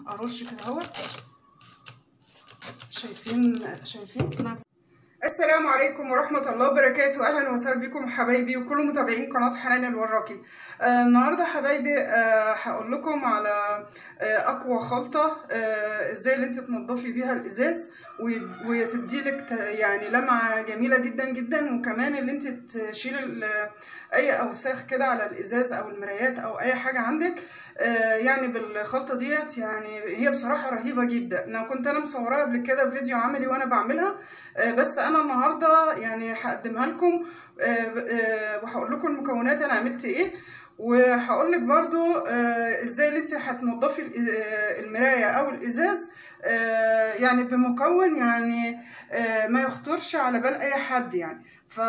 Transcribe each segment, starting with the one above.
ارش كده اهوت شايفين شايفين نعم السلام عليكم ورحمة الله وبركاته أهلا وسهلا بكم حبايبي وكل متابعين قناة حنان الوراقي آه النهاردة حبايبي آه هقول لكم على آه أقوى خلطة آه إزاي اللي أنت تنضفي بيها الإزاز وتدي لك يعني لمعة جميلة جدا جدا وكمان اللي أنت تشيل أي أوساخ كده على الإزاز أو المرايات أو أي حاجة عندك آه يعني بالخلطة ديت يعني هي بصراحة رهيبة جدا أنا كنت أنا مصوراها قبل كده في فيديو عملي وأنا بعملها آه بس أنا النهاردة يعني هقدمها لكم آه وهقول لكم المكونات أنا عملت إيه وهقول لك برضو آه ازاي اللي انت هتنضفي المرايه او الازاز آه يعني بمكون يعني آه ما يخطرش على بال اي حد يعني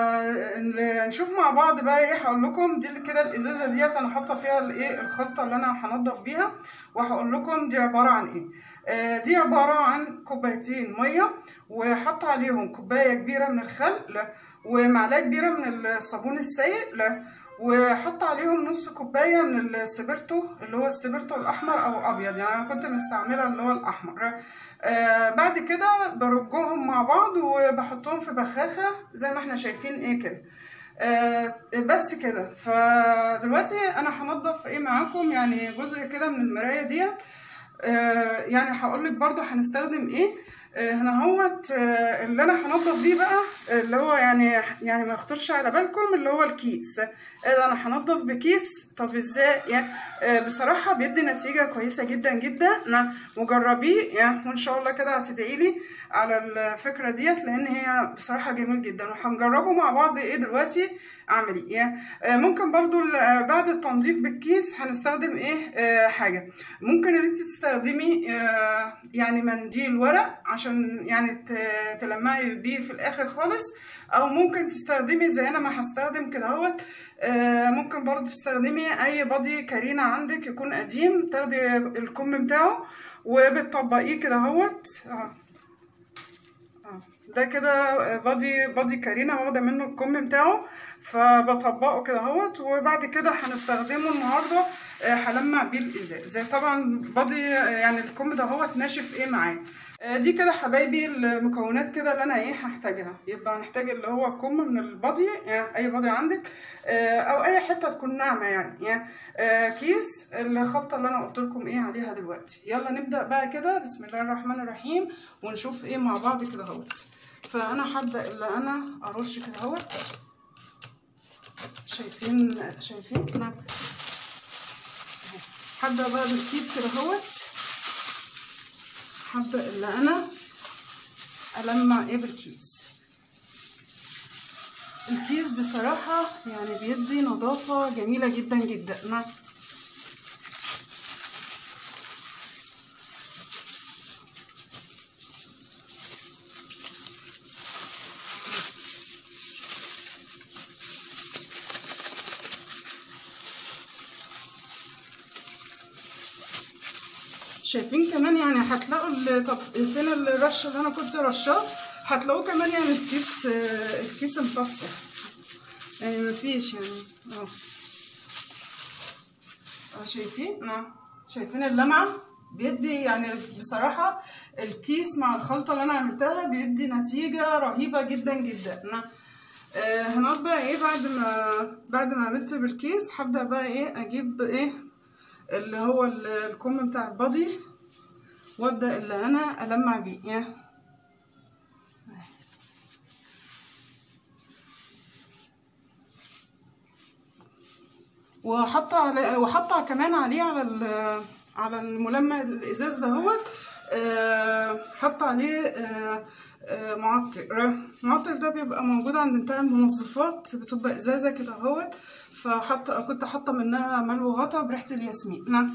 فنشوف مع بعض بقى ايه هقول لكم دي كده الازازه ديت انا حاطه فيها الايه الخلطه اللي انا هنضف بيها وهقول لكم دي عباره عن ايه آه دي عباره عن كوبايتين ميه وحاطه عليهم كوبايه كبيره من الخل ومعلقه كبيره من الصابون السائل وحط عليهم نص كوبايه من السبرتو اللي هو السبرتو الاحمر او ابيض يعني انا كنت مستعمله اللي هو الاحمر آه بعد كده برجهم مع بعض وبحطهم في بخاخه زي ما احنا شايفين ايه كده آه بس كده فدلوقتي انا هنضف ايه معاكم يعني جزء كده من المرايه ديت آه يعني هقول لك برضو هنستخدم ايه هنا هوت اللي انا هنضف بيه بقى اللي هو يعني يعني ما يخطرش على بالكم اللي هو الكيس ده انا هنضف بكيس طب ازاي يعني بصراحه بيدي نتيجه كويسه جدا جدا وجربيه يعني وان شاء الله كده هتدعي لي على الفكره ديت لان هي بصراحه جميل جدا وهنجربه مع بعض ايه دلوقتي عملي يعني ممكن برضو بعد التنظيف بالكيس هنستخدم ايه حاجه ممكن ان انت تستخدمي يعني منديل ورق عشان يعني تلمعي بيه في الاخر خالص او ممكن تستخدمي زي انا ما هستخدم كده اهوت ممكن برضو تستخدمي اي بادي كارينا عندك يكون قديم تاخدي الكم بتاعه وبتطبقيه كده اهوت ده كده بادي بادي كارينا واخده منه الكم بتاعه فبطبقه كده اهوت وبعد كده هنستخدمه النهارده هلمع بيه الازاز طبعا بادي يعني الكم ده اهوت ناشف ايه معاه دي كده حبايبي المكونات كده اللي انا ايه هحتاجها يبقى هنحتاج اللي هو كم من البادي يعني اي بادي عندك او اي حته تكون ناعمه يعني, يعني كيس الخلطه اللي انا قلت لكم ايه عليها دلوقتي يلا نبدا بقى كده بسم الله الرحمن الرحيم ونشوف ايه مع بعض كده اهوت فانا هبدا اللي انا ارش كده اهوت شايفين شايفين نعم هبدا بقى بالكيس كده اهوت هبدا اللي انا المع ايه بالكيس الكيس بصراحه يعني بيدي نظافه جميله جدا جدا نعم شايفين كمان يعني هتلاقوا طب فين الرش اللي انا كنت رشاه هتلاقوه كمان يعني الكيس الكيس امتص يعني مفيش يعني اه شايفين نعم شايفين اللمعه بيدي يعني بصراحه الكيس مع الخلطه اللي انا عملتها بيدي نتيجه رهيبه جدا جدا نعم آه هنقعد بقى ايه بعد ما بعد ما عملت بالكيس هبدا بقى ايه اجيب ايه اللي هو الكم بتاع البادي وابدا اللي انا المع بيه يعني وحط على وحط كمان عليه على على الملمع الازاز دهوت أه حط عليه أه أه معطر المعطر ده بيبقى موجود عند بتاع المنظفات بتبقى ازازه كده اهوت فحط كنت حاطه منها ملو غطا بريحه الياسمين نعم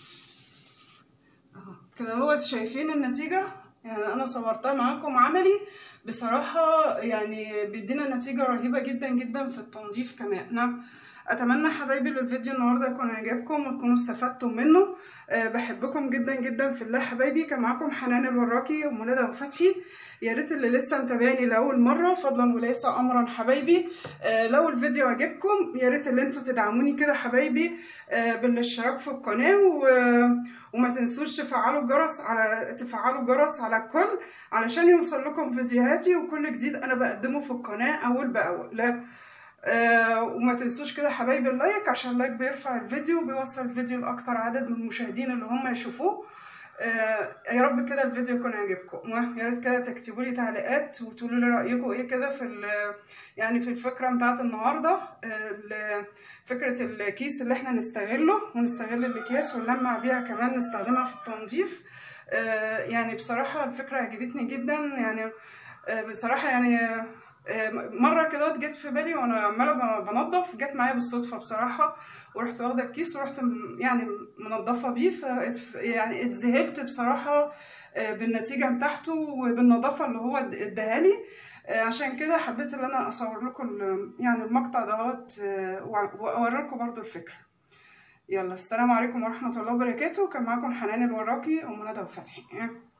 اهو كده اهوت شايفين النتيجه يعني انا صورتها معاكم عملي بصراحه يعني بيدينا نتيجه رهيبه جدا جدا في التنظيف كمان نعم اتمنى حبايبي الفيديو النهارده يكون عجبكم وتكونوا استفدتوا منه أه بحبكم جدا جدا في الله حبايبي كان معاكم حنان الوراكي ام ندى وفتحي يا ريت اللي لسه متابعني لاول مره فضلا وليس امرا حبايبي أه لو الفيديو عجبكم يا ريت اللي انتوا تدعموني كده حبايبي أه بالاشتراك في القناه و... وما تنسوش تفعلوا الجرس على تفعلوا الجرس على الكل علشان يوصل لكم فيديوهاتي وكل جديد انا بقدمه في القناه اول باول لا آه وما تنسوش كده حبايبي اللايك عشان اللايك بيرفع الفيديو وبيوصل الفيديو لاكتر عدد من المشاهدين اللي هم يشوفوه آه يا رب كده الفيديو يكون عجبكم يا ريت كده تكتبوا لي تعليقات وتقولوا لي رايكم ايه كده في يعني في الفكره بتاعت النهارده آه فكره الكيس اللي احنا نستغله ونستغل الاكياس ونلمع بيها كمان نستخدمها في التنظيف آه يعني بصراحه الفكره عجبتني جدا يعني بصراحه يعني مره كده جت في بالي وانا عماله بنضف جت معايا بالصدفه بصراحه ورحت واخده الكيس ورحت يعني منضفه بيه ف يعني اتذهلت بصراحه بالنتيجه بتاعته وبالنظافه اللي هو اداها لي عشان كده حبيت ان انا اصور لكم يعني المقطع دوت واوري لكم برضو الفكره يلا السلام عليكم ورحمه الله وبركاته كان معاكم حنان الوراكي ام ندى وفتحي